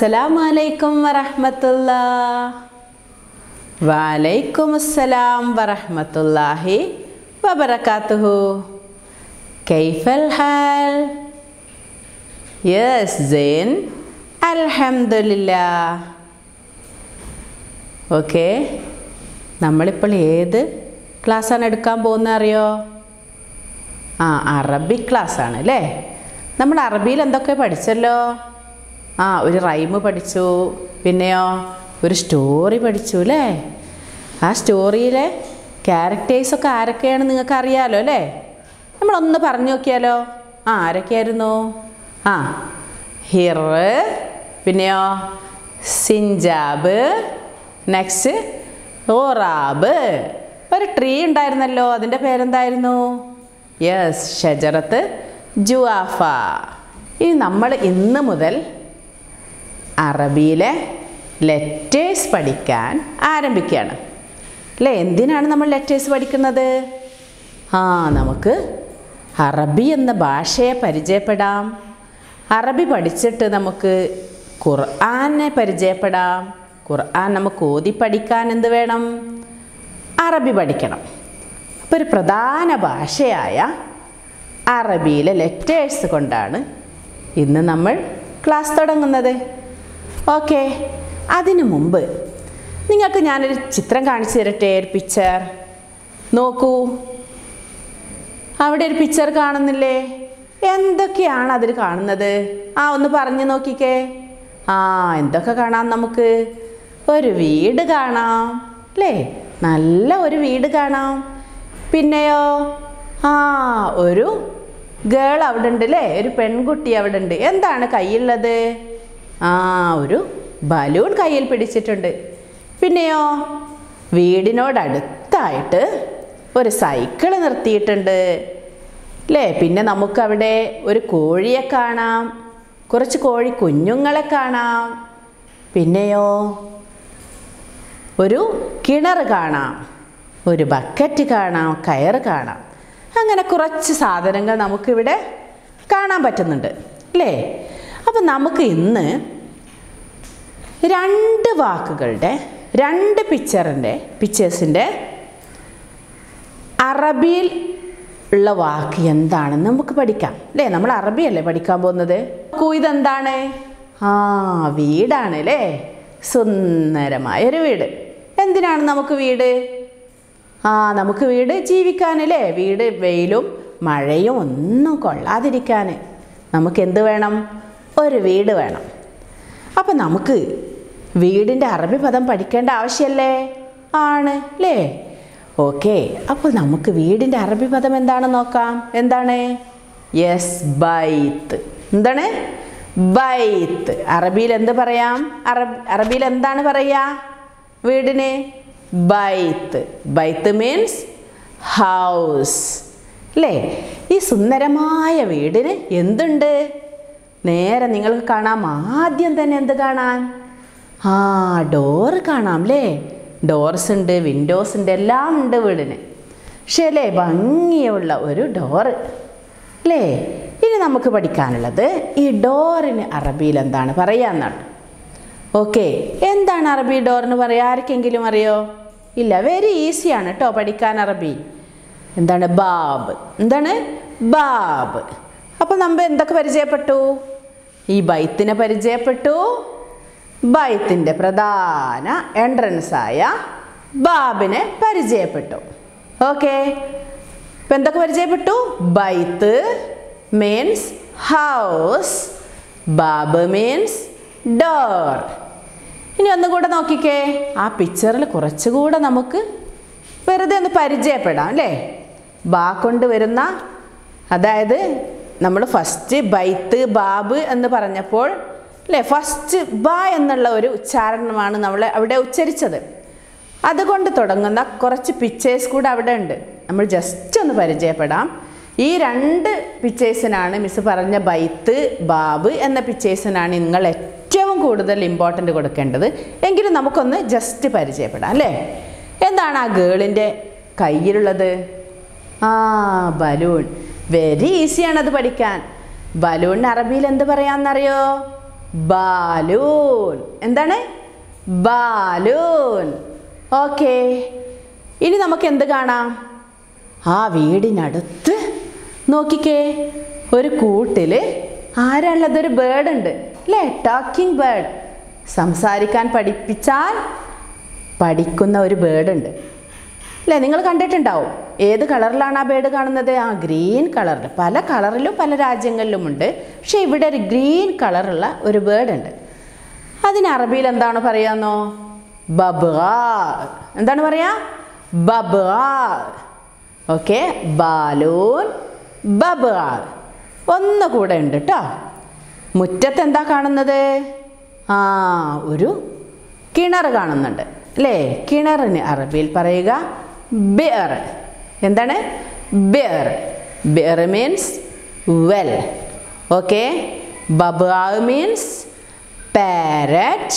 അസ്സലാമു അലൈക്കും വറഹ്മത്തുള്ള വലൈക്കും അസ്സലാം വറഹ്മത്തുള്ളാഹി വബറകാതുഹു കൈഫൽ ഹാൽ യെസ് ജെയിൻ അൽഹംദുലില്ലാ ഓക്കെ നമ്മളിപ്പോൾ ഏത് ക്ലാസ്സാണ് എടുക്കാൻ പോകുന്നത് അറിയോ ആ അറബിക് ക്ലാസ്സാണ് അല്ലേ നമ്മൾ അറബിയിൽ എന്തൊക്കെ പഠിച്ചല്ലോ ആ ഒരു റൈമ് പഠിച്ചു പിന്നെയോ ഒരു സ്റ്റോറി പഠിച്ചു അല്ലേ ആ സ്റ്റോറിയിലെ ക്യാരക്ടേഴ്സൊക്കെ ആരൊക്കെയാണ് നിങ്ങൾക്ക് അറിയാലോ അല്ലേ നമ്മളൊന്ന് പറഞ്ഞു നോക്കിയാലോ ആ ആരൊക്കെയായിരുന്നു ആ ഹിർ പിന്നെയോ സിഞ്ചാബ് നെക്സ്റ്റ് ഓറാബ് ഒരു ട്രീ ഉണ്ടായിരുന്നല്ലോ അതിൻ്റെ പേരെന്തായിരുന്നു യെസ് ഷജറത്ത് ജുവാഫ ഇനി നമ്മൾ ഇന്ന് മുതൽ അറബിയിലെ ലെറ്റേഴ്സ് പഠിക്കാൻ ആരംഭിക്കുകയാണ് അല്ലേ എന്തിനാണ് നമ്മൾ ലെറ്റേഴ്സ് പഠിക്കുന്നത് ആ നമുക്ക് അറബി എന്ന ഭാഷയെ പരിചയപ്പെടാം അറബി പഠിച്ചിട്ട് നമുക്ക് ഖുർആനെ പരിചയപ്പെടാം ഖുർആൻ നമുക്ക് ഓതി പഠിക്കാൻ എന്ത് വേണം അറബി പഠിക്കണം അപ്പോൾ ഒരു പ്രധാന ഭാഷയായ അറബിയിലെ ലെറ്റേഴ്സ് കൊണ്ടാണ് ഇന്ന് നമ്മൾ ക്ലാസ് തുടങ്ങുന്നത് ഓക്കെ അതിനു മുമ്പ് നിങ്ങൾക്ക് ഞാനൊരു ചിത്രം കാണിച്ചു തരട്ടെ ഒരു പിക്ചർ നോക്കൂ അവിടെ ഒരു പിക്ചർ കാണുന്നില്ലേ എന്തൊക്കെയാണ് അതിൽ കാണുന്നത് ആ ഒന്ന് പറഞ്ഞു നോക്കിക്കേ ആ എന്തൊക്കെ കാണാം നമുക്ക് ഒരു വീട് കാണാം അല്ലേ നല്ല ഒരു വീട് കാണാം പിന്നെയോ ആ ഒരു ഗേൾ അവിടെ ഉണ്ട് അല്ലേ ഒരു പെൺകുട്ടി അവിടെ ഉണ്ട് എന്താണ് കയ്യിലുള്ളത് ആ ഒരു ബലൂൺ കയ്യിൽ പിടിച്ചിട്ടുണ്ട് പിന്നെയോ വീടിനോടടുത്തായിട്ട് ഒരു സൈക്കിൾ നിർത്തിയിട്ടുണ്ട് അല്ലേ പിന്നെ നമുക്കവിടെ ഒരു കോഴിയെ കാണാം കുറച്ച് കോഴി കുഞ്ഞുങ്ങളെ കാണാം പിന്നെയോ ഒരു കിണർ കാണാം ഒരു ബക്കറ്റ് കാണാം കയറ് കാണാം അങ്ങനെ കുറച്ച് സാധനങ്ങൾ നമുക്കിവിടെ കാണാൻ പറ്റുന്നുണ്ട് അല്ലേ അപ്പം നമുക്ക് ഇന്ന് രണ്ട് വാക്കുകളുടെ രണ്ട് പിക്ചറിൻ്റെ പിക്ചേഴ്സിൻ്റെ അറബിയിൽ ഉള്ള വാക്ക് എന്താണെന്ന് നമുക്ക് പഠിക്കാം അല്ലേ നമ്മൾ അറബിയല്ലേ പഠിക്കാൻ പോകുന്നത് നോക്കൂ ഇതെന്താണ് ആ വീടാണ് അല്ലേ സുന്ദരമായൊരു വീട് എന്തിനാണ് നമുക്ക് വീട് ആ നമുക്ക് വീട് ജീവിക്കാനല്ലേ വീട് വെയിലും മഴയും ഒന്നും കൊള്ളാതിരിക്കാൻ നമുക്ക് എന്ത് വേണം ഒരു വീട് വേണം അപ്പം നമുക്ക് വീടിൻ്റെ അറബി പദം പഠിക്കേണ്ട ആവശ്യമല്ലേ ആണ് അല്ലേ ഓക്കെ അപ്പോൾ നമുക്ക് വീടിൻ്റെ അറബി പദം എന്താണെന്ന് നോക്കാം എന്താണ് യെസ് ബൈത്ത് എന്താണ് ബൈത്ത് അറബിയിൽ എന്ത് പറയാം അറബ് അറബിയിൽ എന്താണ് പറയുക വീടിന് ബൈത്ത് ബൈത്ത് മീൻസ് ഹൗസ് അല്ലേ ഈ സുന്ദരമായ വീടിന് എന്തുണ്ട് നേരെ നിങ്ങൾക്ക് കാണാം ആദ്യം തന്നെ എന്ത് കാണാൻ ആ ഡോറ് കാണാം അല്ലേ ഡോർസ് ഉണ്ട് വിൻഡോസ് ഉണ്ട് എല്ലാം ഉണ്ട് വീടിന് പക്ഷേ അല്ലേ ഭംഗിയുള്ള ഒരു ഡോറ് അല്ലേ ഇനി നമുക്ക് പഠിക്കാനുള്ളത് ഈ ഡോറിന് അറബിയിൽ എന്താണ് പറയാന്നാണ് ഓക്കെ എന്താണ് അറബി ഡോറിന് പറയുക ആർക്കെങ്കിലും അറിയോ ഇല്ല വെരി ഈസിയാണ് കേട്ടോ പഠിക്കാൻ അറബി എന്താണ് ബാബ് എന്താണ് ബാബ് അപ്പോൾ നമ്മൾ എന്തൊക്കെ പരിചയപ്പെട്ടു ഈ ബൈത്തിനെ പരിചയപ്പെട്ടു ബൈത്തിൻ്റെ പ്രധാന എൻട്രൻസ് ആയ ബാബിനെ പരിചയപ്പെട്ടു ഓക്കെ ഇപ്പം എന്തൊക്കെ പരിചയപ്പെട്ടു ബൈത്ത് മീൻസ് ഹൗസ് ബാബ് മീൻസ് ഡോർ ഇനി ഒന്നുകൂടെ നോക്കിക്കേ ആ പിക്ചറിൽ കുറച്ചുകൂടെ നമുക്ക് വെറുതെ ഒന്ന് പരിചയപ്പെടാം അല്ലേ ബാ കൊണ്ട് വരുന്ന അതായത് നമ്മൾ ഫസ്റ്റ് ബൈത്ത് ബാബ് എന്ന് പറഞ്ഞപ്പോൾ അല്ലേ ഫസ്റ്റ് ബ എന്നുള്ള ഒരു ഉച്ചാരണമാണ് നമ്മൾ അവിടെ ഉച്ചരിച്ചത് അതുകൊണ്ട് തുടങ്ങുന്ന കുറച്ച് പിക്ചേഴ്സ് കൂടെ അവിടെ ഉണ്ട് നമ്മൾ ജസ്റ്റ് ഒന്ന് പരിചയപ്പെടാം ഈ രണ്ട് പിക്ചേഴ്സിനാണ് മിസ് പറഞ്ഞ ബൈത്ത് ബാബ് എന്ന പിക്ചേഴ്സിനാണ് നിങ്ങൾ ഏറ്റവും കൂടുതൽ ഇമ്പോർട്ടൻ്റ് കൊടുക്കേണ്ടത് എങ്കിലും നമുക്കൊന്ന് ജസ്റ്റ് പരിചയപ്പെടാം അല്ലേ എന്താണ് ആ ഗേളിൻ്റെ കയ്യിലുള്ളത് ആ ബലൂൺ വെരി ഈസിയാണ് അത് പഠിക്കാൻ ബലൂണിന് അറബിയിൽ എന്ത് പറയാമെന്നറിയോ ബാലൂൻ എന്താണ് ബാലൂൻ ഓക്കെ ഇനി നമുക്ക് എന്ത് കാണാം ആ വീടിനടുത്ത് നോക്കിക്കേ ഒരു കൂട്ടിൽ ആരാളുള്ളത് ഒരു ബേർഡ് ഉണ്ട് അല്ലേ ടോക്കിംഗ് ബേർഡ് സംസാരിക്കാൻ പഠിപ്പിച്ചാൽ പഠിക്കുന്ന ഒരു ബേർഡ് ഉണ്ട് അല്ലേ നിങ്ങൾ കണ്ടിട്ടുണ്ടാവും ഏത് കളറിലാണ് ആ ബേർഡ് കാണുന്നത് ആ ഗ്രീൻ കളറിൽ പല കളറിലും പല രാജ്യങ്ങളിലും ഉണ്ട് പക്ഷേ ഇവിടെ ഒരു ഗ്രീൻ കളറുള്ള ഒരു ബേർഡ് ഉണ്ട് അതിന് അറബിയിൽ എന്താണ് പറയാന്നോ ബബ്ഗാർ എന്താണ് പറയാ ബബ്ഗാർ ഓക്കെ ബാലൂൻ ബബ്ഗാർ ഒന്ന് കൂടെ ഉണ്ട് കേട്ടോ മുറ്റത്ത് എന്താ കാണുന്നത് ആ ഒരു കിണർ കാണുന്നുണ്ട് അല്ലേ കിണറിന് അറബിയിൽ പറയുക ബിയർ എന്താണ് ബിയർ ബിയർ മീൻസ് വെൽ ഓക്കെ ബബാവ് മീൻസ് പാരറ്റ്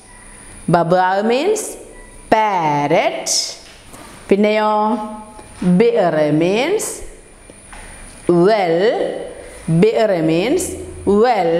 ബബാവ് മീൻസ് പാരറ്റ് പിന്നെയോ ബിയർ മീൻസ് വെൽ ബിയർ മീൻസ് വെൽ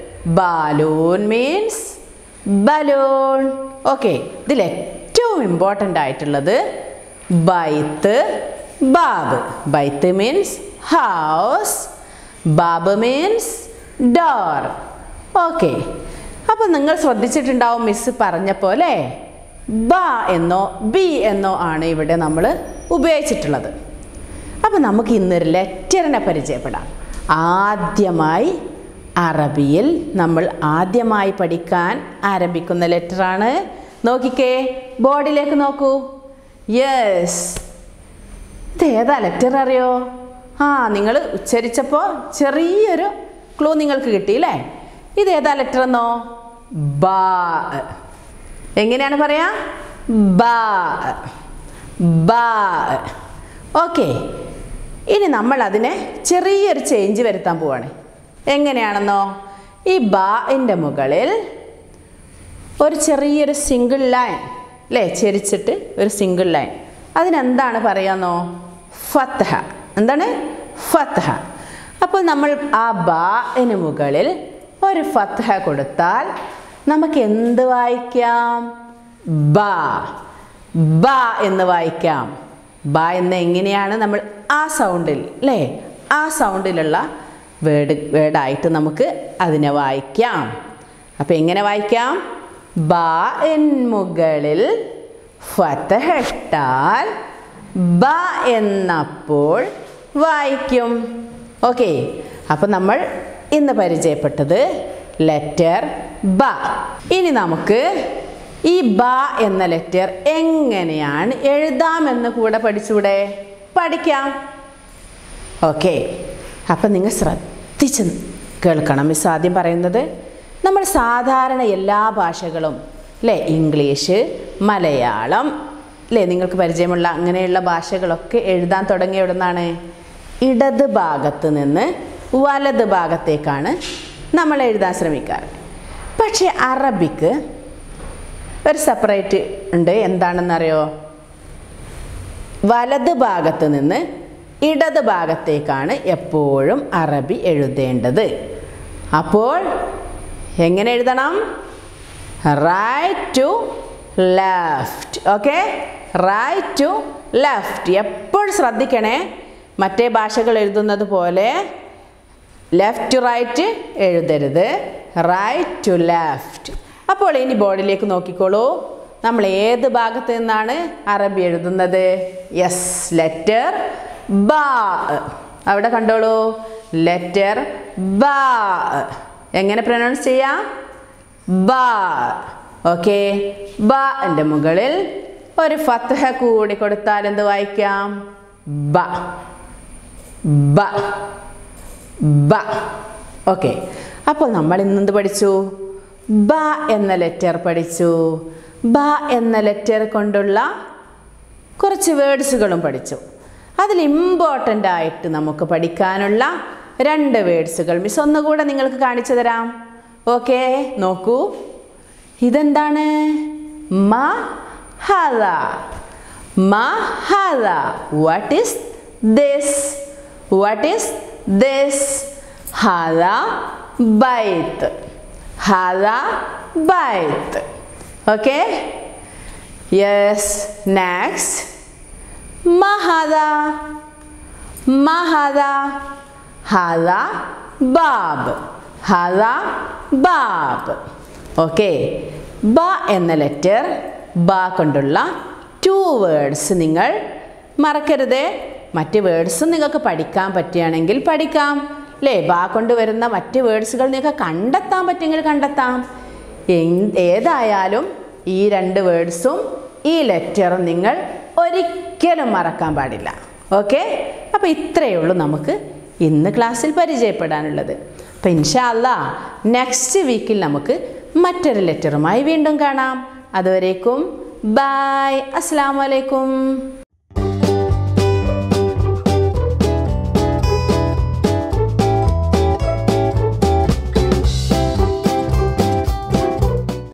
ബാലൂൺ മീൻസ് ബലൂൺ ഓക്കെ ഇതിൽ ഏറ്റവും ഇമ്പോർട്ടൻ്റ് ആയിട്ടുള്ളത് ബൈത്ത് ബാബ് ബൈത്ത് മീൻസ് ഹൗസ് ബാബ് മീൻസ് ഡോർ ഓക്കെ അപ്പോൾ നിങ്ങൾ ശ്രദ്ധിച്ചിട്ടുണ്ടാവും മിസ് പറഞ്ഞ പോലെ ബ എന്നോ ബി എന്നോ ആണ് ഇവിടെ നമ്മൾ ഉപയോഗിച്ചിട്ടുള്ളത് അപ്പോൾ നമുക്ക് ഇന്നൊരു ലെറ്ററിനെ പരിചയപ്പെടാം ആദ്യമായി അറബിയിൽ നമ്മൾ ആദ്യമായി പഠിക്കാൻ ആരംഭിക്കുന്ന ലെറ്ററാണ് നോക്കിക്കേ ബോർഡിലേക്ക് നോക്കൂ യെസ് ഇത് ഏതാ ലെറ്റർ അറിയോ ആ നിങ്ങൾ ഉച്ചരിച്ചപ്പോൾ ചെറിയൊരു ക്ലൂ നിങ്ങൾക്ക് കിട്ടിയില്ലേ ഇത് ഏതാ ലെറ്റർ എന്നോ ബാ എങ്ങനെയാണ് പറയാ ബാ ബാ ഓക്കെ ഇനി നമ്മൾ അതിനെ ചെറിയൊരു ചേഞ്ച് വരുത്താൻ പോവാണ് എങ്ങനെയാണെന്നോ ഈ ബാഇൻ്റെ മുകളിൽ ഒരു ചെറിയൊരു സിംഗിൾ ലൈൻ അല്ലേ ചെരിച്ചിട്ട് ഒരു സിംഗിൾ ലൈൻ അതിനെന്താണ് പറയാന്നോ ഫത്ഹ എന്താണ് ഫത്ഹ അപ്പോൾ നമ്മൾ ആ ബാഇന് മുകളിൽ ഒരു ഫത്ഹ കൊടുത്താൽ നമുക്ക് എന്ത് വായിക്കാം ബാ ബാ എന്ന് വായിക്കാം ബ എന്ന് എങ്ങനെയാണ് നമ്മൾ ആ സൗണ്ടിൽ അല്ലേ ആ സൗണ്ടിലുള്ള വേർഡ് വേർഡായിട്ട് നമുക്ക് അതിനെ വായിക്കാം അപ്പം എങ്ങനെ വായിക്കാം ബ എൻ മുകളിൽ ഫതഹട്ടാൽ ബ എന്നപ്പോൾ വായിക്കും ഓക്കെ അപ്പം നമ്മൾ ഇന്ന് പരിചയപ്പെട്ടത് ലെറ്റർ ബ ഇനി നമുക്ക് ഈ ബ എന്ന ലെറ്റർ എങ്ങനെയാണ് എഴുതാമെന്ന് കൂടെ പഠിച്ചൂടെ പഠിക്കാം ഓക്കെ അപ്പം നിങ്ങൾ ശ്രദ്ധിച്ച് കേൾക്കണം മിസ് ആദ്യം പറയുന്നത് നമ്മൾ സാധാരണ എല്ലാ ഭാഷകളും അല്ലേ ഇംഗ്ലീഷ് മലയാളം അല്ലേ നിങ്ങൾക്ക് പരിചയമുള്ള അങ്ങനെയുള്ള ഭാഷകളൊക്കെ എഴുതാൻ തുടങ്ങിയ എവിടുന്നാണ് ഇടത് ഭാഗത്ത് നിന്ന് വലത് ഭാഗത്തേക്കാണ് നമ്മൾ എഴുതാൻ ശ്രമിക്കാറ് പക്ഷേ അറബിക്ക് ഒരു സെപ്പറേറ്റ് ഉണ്ട് എന്താണെന്നറിയോ വലത് ഭാഗത്ത് നിന്ന് ഇടത് ഭാഗത്തേക്കാണ് എപ്പോഴും അറബി എഴുതേണ്ടത് അപ്പോൾ എങ്ങനെ എഴുതണം right to left okay right to left എപ്പോഴും ശ്രദ്ധിക്കണേ മറ്റേ ഭാഷകൾ എഴുതുന്നത് പോലെ ലെഫ്റ്റ് ടു റൈറ്റ് എഴുതരുത് റൈറ്റ് ടു ലെഫ്റ്റ് അപ്പോൾ ഇനി ബോർഡിലേക്ക് നോക്കിക്കോളൂ നമ്മൾ ഏത് ഭാഗത്ത് നിന്നാണ് അറബി എഴുതുന്നത് യെസ് ലെറ്റർ ബാ അവിടെ കണ്ടോളൂ ലെറ്റർ ബാ എങ്ങനെ പ്രൊനൗൺസ് ചെയ്യാം ബാ ഓക്കെ ബാ എൻ്റെ മുകളിൽ ഒരു ഫത്ഹ കൂടി കൊടുത്താൽ എന്ത് വായിക്കാം ബ ബ ബ ഓക്കെ അപ്പോൾ നമ്മൾ ഇന്നെന്ത് പഠിച്ചു ബ എന്ന ലെറ്റർ പഠിച്ചു ബ എന്ന ലെറ്റർ കൊണ്ടുള്ള കുറച്ച് വേർഡ്സുകളും പഠിച്ചു അതിൽ ഇമ്പോർട്ടൻ്റ് ആയിട്ട് നമുക്ക് പഠിക്കാനുള്ള രണ്ട് വേർഡ്സുകൾ മിസ് ഒന്നുകൂടെ നിങ്ങൾക്ക് കാണിച്ചു തരാം ഓക്കെ നോക്കൂ ഇതെന്താണ് മ ഹദ മ ഹദ what is this what is this ഹദ ബൈത്ത് ഹാദ ബൈത്ത് ഓക്കെ യെസ് നെക്സ്റ്റ് മഹദ മഹദ ഹദ ബാബ് ഹദ ബാബ് ഓക്കെ ബ എന്ന ലെറ്റർ ബ കൊണ്ടുള്ള ടു വേർഡ്സ് നിങ്ങൾ മറക്കരുത് മറ്റ് വേർഡ്സും നിങ്ങൾക്ക് പഠിക്കാൻ പറ്റുകയാണെങ്കിൽ പഠിക്കാം അല്ലേ ബാ കൊണ്ട് വരുന്ന മറ്റ് വേർഡ്സുകൾ നിങ്ങൾക്ക് കണ്ടെത്താൻ പറ്റുമെങ്കിൽ കണ്ടെത്താം എൻ- ഏതായാലും ഈ രണ്ട് വേർഡ്സും ഈ ലെറ്ററും നിങ്ങൾ ഒരിക്കലും മറക്കാൻ പാടില്ല ഓക്കെ അപ്പോൾ ഇത്രയേ ഉള്ളൂ നമുക്ക് ഇന്ന് ക്ലാസ്സിൽ പരിചയപ്പെടാനുള്ളത് അപ്പം ഇൻഷാ അല്ലാ നെക്സ്റ്റ് വീക്കിൽ നമുക്ക് മറ്റൊരു ലെറ്ററുമായി വീണ്ടും കാണാം അതുവരേക്കും ബായ് അസ്സാം വലൈക്കും